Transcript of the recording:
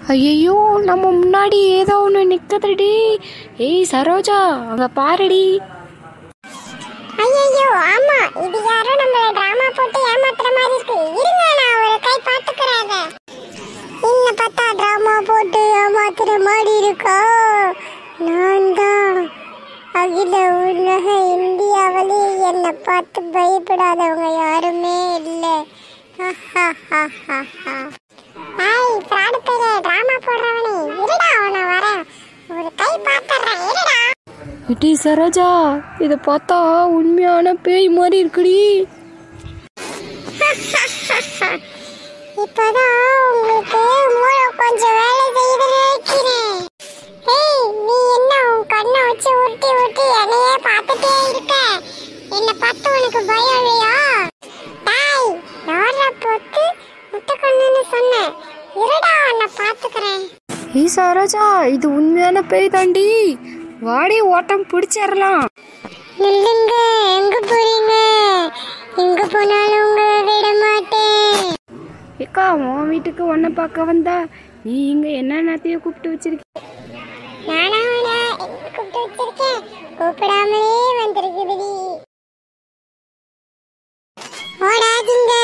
ஐயோ நம்ம முன்னாடி ஏதோ ஒன்று நிற்குதுடி ஏய் சரோஜா அங்கே பாருடி ஐயோ ஆமா இது யாரோ நம்மள டிராமா போட்டு ஏமாத்துற மாதிரி இருக்கு இருங்க நான் ஒரு கை பாத்துக்கிறேன் அத என்ன பார்த்தா டிராமா போட்டு ஏமாத்துற மாதிரி இருக்கா நான் தான் அகில உலக இந்தியாவிலே என்னை பார்த்து பயப்படாதவங்க யாருமே இல்லை ஹாய் ஃப்ராடு பேரே டிராமா போடுறவனே இருடா அவனை வரேன் ஒரு கை பாத்துறேன் இருடா இட்டி சரோஜா இதை பார்த்தா உண்மையான பேய் மாதிரி இருக்குடி இப்பதான் உங்களுக்கு மூளை கொஞ்சம் வேலை செய்யுது நினைக்கிறேன் ஏய் நீ என்ன உன் கண்ணை வச்சு உருட்டி உருட்டி என்னையே பார்த்துட்டே இருக்க என்ன பார்த்து உனக்கு பயம் இல்லையா டாய் யாரா போட்டு முட்டை கண்ணுன்னு சொன்னேன் இருடா உன்னை பார்த்துக்கிறேன் ஏய் சரோஜா இது உண்மையான பேய் தாண்டி வாடி ஓட்டம் பிடிச்சிடலாம் நில்லுங்க எங்க போறீங்க எங்க போனாலும் உங்களை விட மாட்டேன் ஏக்கா உன் வீட்டுக்கு ஒன்றை பார்க்க வந்தா நீ இங்கே என்னென்னத்தையும் கூப்பிட்டு வச்சிருக்க நானா உன்னை எங்க கூப்பிட்டு வச்சிருக்கேன் கூப்பிடாமலே வந்திருக்குதுடி ஓடாதீங்க